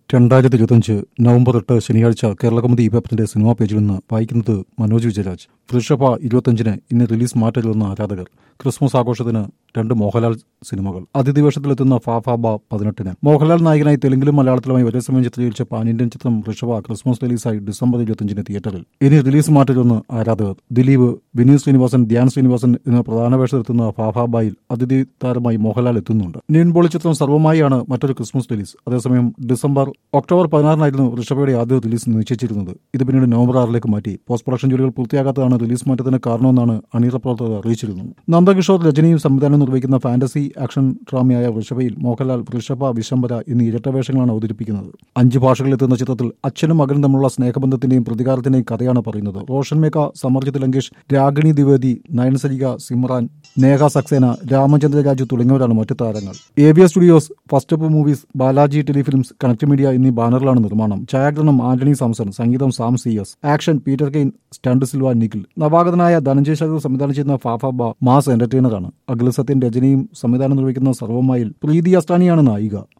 രണ്ടായിരത്തി ഇരുപത്തഞ്ച് നവംബർ എട്ട് ശനിയാഴ്ച കേരളകൗമുദി ഈ പേപ്പറിന്റെ സിനിമാ പേജിൽ നിന്ന് വായിക്കുന്നത് മനോജ് വിജയരാജ് വൃഷഭ ഇരുപത്തഞ്ചിന് ഇന്ന് റിലീസ് മാറ്റരുതെന്ന് ആരാധകർ ക്രിസ്മസ് ആഘോഷത്തിന് രണ്ട് മോഹൻലാൽ സിനിമകൾ അതിഥി വേഷത്തിലെത്തുന്ന ഫാഫാബ പതിനെട്ടിന് മോഹൻലാൽ നായകനായി തെലുങ്കിലും മലയാളത്തിലുമായി ഒരേ സമയം ചിത്രീകരിച്ച പാൻ ഇന്ത്യൻ ചിത്രം വൃഷഭ ക്രിസ്മസ് റിലീസായി ഡിസംബർ ഇരുപത്തഞ്ചിന് തിയേറ്ററിൽ ഇനി റിലീസ് മാറ്റരുതെന്ന് ആരാധകർ ദിലീപ് വിനീത് ശ്രീനിവാസൻ ധ്യാൻ ശ്രീനിവാസൻ എന്ന പ്രധാന വേഷത്തിലെത്തുന്ന ഫാഫാബായിൽ അതിഥി താരമായി മോഹൻലാൽ എത്തുന്നുണ്ട് നീൻബോളി ചിത്രം സർവമായിയാണ് മറ്റൊരു ക്രിസ്മസ് റിലീസ് അതേസമയം ഡിസംബർ ഒക്ടോബർ പതിനാറിനായിരുന്നു ഋഷഭയുടെ ആദ്യ റിലീസ് നിശ്ചയിച്ചിരുന്നത് ഇത് പിന്നീട് നവംബർ ആറിലേക്ക് മാറ്റി പോസ്റ്റ് പ്രൊഡക്ഷൻ ജോലികൾ പൂർത്തിയാകാത്തതാണ് റിലീസ് മാറ്റത്തിന് കാരണമെന്നാണ് അണിയറ പ്രവർത്തകർ അറിയിച്ചിരുന്നു നന്ദകിഷോർ രചനയും സംവിധാനം നിർവഹിക്കുന്ന ഫാന്റസി ആക്ഷൻ ഡ്രാമയായ വൃഷഭയിൽ മോഹൻലാൽ വൃഷഭ വിശംബര എന്നീ ഇരട്ട വേഷങ്ങളാണ് അവതരിപ്പിക്കുന്നത് അഞ്ച് ഭാഷകളിലെത്തുന്ന ചിത്രത്തിൽ അച്ഛനും മകനും തമ്മിലുള്ള സ്നേഹബന്ധത്തിന്റെയും പ്രതികാരത്തിന്റെയും കഥയാണ് പറയുന്നത് റോഷൻ മേക്ക സമർജിത് ലങ്കേഷ് രാഗിണി ദ്വിവേദി നയൻസരിക സിമ്രാൻ നേഹ സക്സേന രാമചന്ദ്ര രാജു തുടങ്ങിയവരാണ് മറ്റു താരങ്ങൾ ഏവിയ studios first up movies Balaji telefilms connect media എന്നീ ബാനറിലാണ് നിർമ്മാണം ഛായാഗ്രഹണം ആന്റണി സാംസൺ സംഗീതം Sam C S action Peter Kane stunt Silva Nikhil നവാഗതനായ ധനഞ്ജയ് ശങ്കർ സംവിധാനം ചെയ്യുന്ന ഫാഫബ മാസ് എന്റർടൈനറാണ് അഖിൽ സത്യൻ രചനയും സംവിധാനം നിർവഹിക്കുന്ന സർവമായിൽ പ്രീതി അസ്താനിയാണ് നായിക